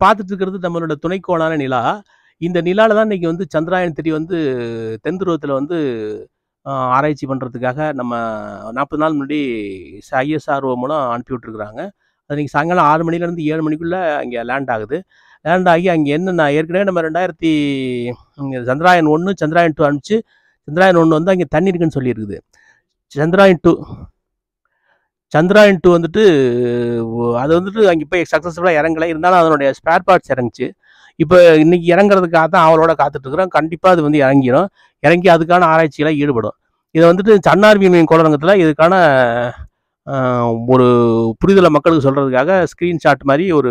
பார்த்துட்டு இருக்கிறது நம்மளோட துணைக்கோளான நிலா இந்த நிலாவில் தான் இன்னைக்கு வந்து சந்திராயன் த்ரீ வந்து தென் துருவத்தில் வந்து ஆஹ், ஆராய்ச்சி பண்ணுறதுக்காக நம்ம நாற்பது நாள் முன்னாடி ஐஎஸ்ஆர்ஓ மூலம் அனுப்பி விட்ருக்குறாங்க அது இன்னைக்கு சாயங்காலம் ஆறு மணிலேருந்து ஏழு மணிக்குள்ளே அங்கே லேண்ட் ஆகுது லேண்ட் ஆகி அங்கே என்னென்ன ஏற்கனவே நம்ம ரெண்டாயிரத்தி இங்க சந்திராயன் ஒன்று சந்திராயன் டூ அனுப்பிச்சு சந்திராயன் ஒன்று வந்து அங்கே தண்ணி இருக்குன்னு சொல்லியிருக்குது சந்திராயன் டூ சந்திராயன் டூ வந்துட்டு ஒ- அது வந்துட்டு அங்கே போய் சக்ஸஸ்ஃபுல்லாக இறங்கலை இருந்தாலும் அதனுடைய ஸ்பேர் பார்ட்ஸ் இறங்குச்சு இப்போ இன்னைக்கு இறங்குறதுக்காக தான் அவளோட காத்துட்ருக்குறோம் கண்டிப்பாக அது வந்து இறங்கிடும் இறங்கி அதுக்கான ஆராய்ச்சிகளை ஈடுபடும் இதை வந்துட்டு தன்னார்வி மீன் கோளரங்கத்தில் இதுக்கான ஆஹ், ஒரு புரிதலை மக்களுக்கு சொல்கிறதுக்காக ஸ்க்ரீன்ஷாட் மாதிரி ஒரு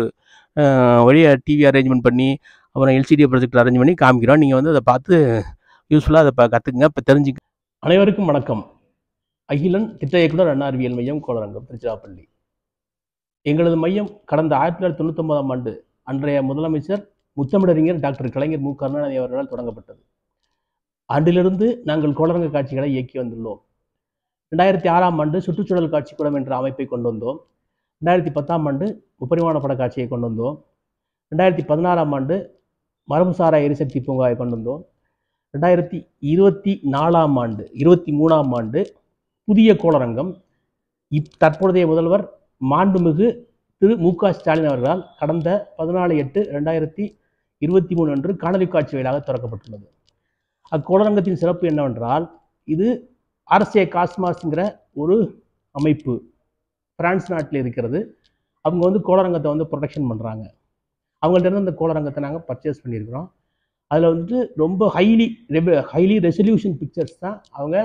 வழியை டிவி அரேஞ்ச்மெண்ட் பண்ணி அப்புறம் எல்சிடி ப்ரொஜெக்டர் அரேஞ்ச் பண்ணி காமிக்கிறோம் நீங்கள் வந்து அதை பார்த்து யூஸ்ஃபுல்லாக அதை இப்போ கற்றுக்குங்க இப்போ தெரிஞ்சுக்க அனைவருக்கும் வணக்கம் அகிலன் திட்ட இயக்குனர் அண்ணா அறிவியல் மையம் கோளரங்கம் திருச்சிராப்பள்ளி எங்களது மையம் கடந்த ஆயிரத்தி தொள்ளாயிரத்தி தொண்ணூத்தொன்பதாம் ஆண்டு அன்றைய முதலமைச்சர் முத்தமிழறிஞர் டாக்டர் கலைஞர் மு கருணாநிதி அவர்களால் தொடங்கப்பட்டது அன்றிலிருந்து நாங்கள் கோளரங்க காட்சிகளை இயக்கி வந்துள்ளோம் ரெண்டாயிரத்தி ஆறாம் ஆண்டு சுற்றுச்சூழல் காட்சிக்கூடம் என்ற அமைப்பை கொண்டு வந்தோம் ரெண்டாயிரத்தி பத்தாம் ஆண்டு முப்பரிமாண பட காட்சியை கொண்டு வந்தோம் ரெண்டாயிரத்தி பதினாறாம் ஆண்டு மரபுசாரா எரிசக்தி பூங்காவை கொண்டு வந்தோம் ரெண்டாயிரத்தி இருபத்தி நாலாம் ஆண்டு இருபத்தி மூணாம் ஆண்டு புதிய கோளரங்கம் இப் தற்பொழுதைய முதல்வர் மாண்புமிகு திரு மு க ஸ்டாலின் அவர்களால் கடந்த பதினாலு எட்டு ரெண்டாயிரத்தி இருபத்தி மூணு அன்று காணொலி காட்சி வாயிலாக திறக்கப்பட்டுள்ளது அக்கோளரங்கத்தின் சிறப்பு என்னவென்றால் இது ஆர்சிஏ காஸ்மாஸ்ங்கிற ஒரு அமைப்பு பிரான்ஸ் நாட்டில் இருக்கிறது அவங்க வந்து கோளரங்கத்தை வந்து ப்ரொடெக்ஷன் பண்ணுறாங்க அவங்கள்ட்ட இருந்து அந்த கோளரங்கத்தை நாங்கள் பர்ச்சேஸ் பண்ணியிருக்கிறோம் அதில் வந்துட்டு ரொம்ப ஹைலி ஹைலி ரெசல்யூஷன் பிக்சர்ஸ் தான் அவங்க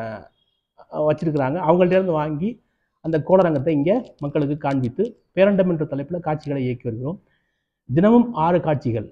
வச்சுருக்கிறாங்க அவங்கள்ட்ட இருந்து வாங்கி அந்த கோளரங்கத்தை இங்கே மக்களுக்கு காண்பித்து பேரண்டம் என்ற தலைப்பில் காட்சிகளை இயக்கி வருகிறோம் தினமும் ஆறு காட்சிகள்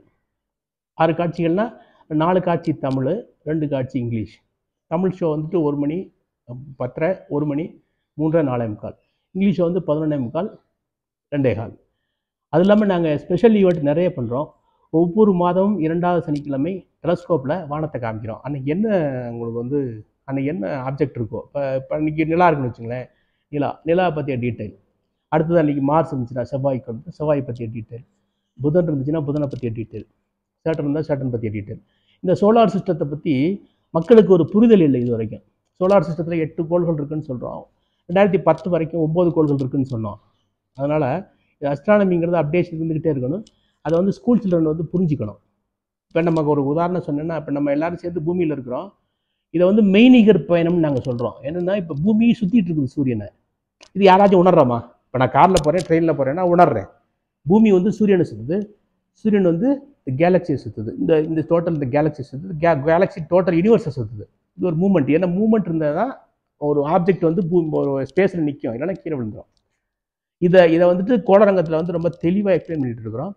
ஆறு காட்சிகள்னா நாலு காட்சி தமிழ் ரெண்டு காட்சி இங்கிலீஷ் தமிழ் ஷோ வந்துட்டு ஒரு மணி பத்தரை ஒரு மணி மூன்றரை நாலே முக்கால் இங்கிலீஷ் ஷோ வந்து பதினொன்னே முக்கால் ரெண்டே கால் அது இல்லாமல் நாங்கள் ஸ்பெஷல் ஈவெண்ட் நிறைய பண்ணுறோம் ஒவ்வொரு மாதமும் இரண்டாவது சனிக்கிழமை டெலஸ்கோப்பில் வானத்தை காமிக்கிறோம் அன்னைக்கு என்ன உங்களுக்கு வந்து அன்னைக்கு என்ன ஆப்ஜெக்ட் இருக்கோ இப்போ இப்போ அன்றைக்கி நிலா இருக்குன்னு வச்சுங்களேன் நிலா நிலாவை பற்றிய டீட்டெயில் அடுத்தது அன்றைக்கி மார்ஸ் இருந்துச்சுன்னா செவ்வாய்க்கு வந்து செவ்வாய் பற்றிய டீட்டெயில் புதன் இருந்துச்சுன்னா புதனை பற்றிய டீட்டெயில் சேட்டன் இருந்தால் சேட்டன் பற்றிய டீட்டெயில் இந்த சோலார் சிஸ்டத்தை பற்றி மக்களுக்கு ஒரு புரிதல் இல்லை இது வரைக்கும் சோலார் சிஸ்டத்தில் எட்டு கோள்கள் இருக்குன்னு சொல்கிறோம் ரெண்டாயிரத்தி பத்து வரைக்கும் ஒம்பது கோள்கள் இருக்குன்னு சொன்னோம் அதனால் அஸ்ட்ரானமிங்கிறது அப்டேஷன் இருந்துக்கிட்டே இருக்கணும் அதை வந்து ஸ்கூல் சில்ட்ரன் வந்து புரிஞ்சுக்கணும் இப்போ நமக்கு ஒரு உதாரணம் சொன்னேன்னா இப்போ நம்ம எல்லாரும் சேர்ந்து பூமியில் இருக்கிறோம் இதை வந்து மெய்நிகர் பயணம்னு நாங்கள் சொல்கிறோம் என்னென்னா இப்போ பூமி சுற்றிட்டு இருக்குது சூரியனை இது யாராச்சும் உணர்றோமா இப்போ நான் காரில் போகிறேன் ட்ரெயினில் போகிறேன்னா உணர்றேன் பூமி வந்து சூரியனை சுற்றுது சூரியன் வந்து இந்த கேலக்சியை சுற்றுது இந்த இந்த டோட்டல் இந்த கேலக்சி சுற்றுது கே கேலக்சி டோட்டல் யூனிவர்ஸை சுற்றுது இது ஒரு மூமெண்ட் ஏன்னா மூமெண்ட் இருந்தால் தான் ஒரு ஆப்ஜெக்ட் வந்து பூமி ஒரு ஸ்பேஸில் நிற்கும் இல்லைன்னா கீழே விழுந்துடும் இதை இதை வந்துட்டு கோளரங்கத்தில் வந்து ரொம்ப தெளிவாக எக்ஸ்பிளைன் பண்ணிட்டு இருக்கிறோம்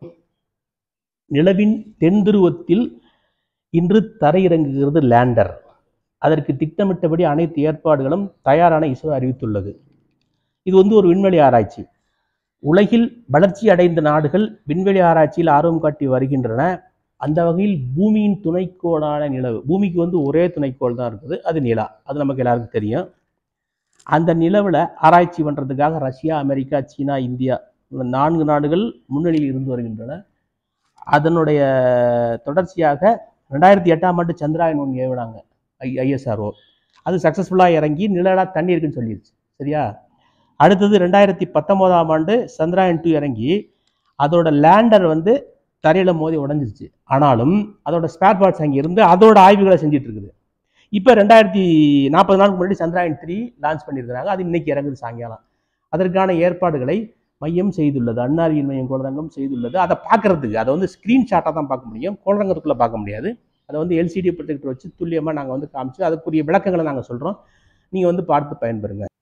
நிலவின் தென் துருவத்தில் இன்று தரையிறங்குகிறது லேண்டர் அதற்கு திட்டமிட்டபடி அனைத்து ஏற்பாடுகளும் தயாரான இஸ்ரோ அறிவித்துள்ளது இது வந்து ஒரு விண்வெளி ஆராய்ச்சி உலகில் வளர்ச்சி அடைந்த நாடுகள் விண்வெளி ஆராய்ச்சியில் ஆர்வம் காட்டி வருகின்றன அந்த வகையில் பூமியின் துணைக்கோளான நிலவு பூமிக்கு வந்து ஒரே துணைக்கோள் தான் இருக்குது அது நிலா அது நமக்கு எல்லாருக்கும் தெரியும் அந்த நிலவில் ஆராய்ச்சி பண்ணுறதுக்காக ரஷ்யா அமெரிக்கா சீனா இந்தியா இந்த நான்கு நாடுகள் முன்னணியில் இருந்து வருகின்றன அதனுடைய தொடர்ச்சியாக ரெண்டாயிரத்தி எட்டாம் ஆண்டு சந்திராயன் ஒன்று ஏவினாங்க ஐ ஐஎஸ்ஆர்ஓ அது சக்ஸஸ்ஃபுல்லாக இறங்கி நிழலாக தண்ணி இருக்குன்னு சொல்லிடுச்சு சரியா அடுத்தது ரெண்டாயிரத்தி பத்தொம்போதாம் ஆண்டு சந்திராயன் டூ இறங்கி அதோட லேண்டர் வந்து தரையில் மோதி உடஞ்சிருச்சு ஆனாலும் அதோட ஸ்பேர் பார்ட்ஸ் அங்கே இருந்து அதோட ஆய்வுகளை செஞ்சுட்டு இருக்குது இப்போ ரெண்டாயிரத்தி நாற்பது நாளுக்கு முன்னாடி சந்திராயன் த்ரீ லான்ச் பண்ணியிருக்கிறாங்க அது இன்னைக்கு இறங்குது சாயங்காலம் அதற்கான ஏற்பாடுகளை மையம் செய்துள்ளது அன்னாரியல் மையம் கோளரங்கம் செய்துள்ளது அதை பார்க்கறதுக்கு அதை வந்து ஸ்க்ரீன்ஷாட்டாக தான் பார்க்க முடியும் கோளரங்கத்துக்குள்ளே பார்க்க முடியாது அதை வந்து எல்சிடி ப்ரொஜெக்டர் வச்சு துல்லியமாக நாங்கள் வந்து காமிச்சு அதுக்குரிய விளக்கங்களை நாங்கள் சொல்கிறோம் நீங்கள் வந்து பார்த்து பயன்பெறுங்க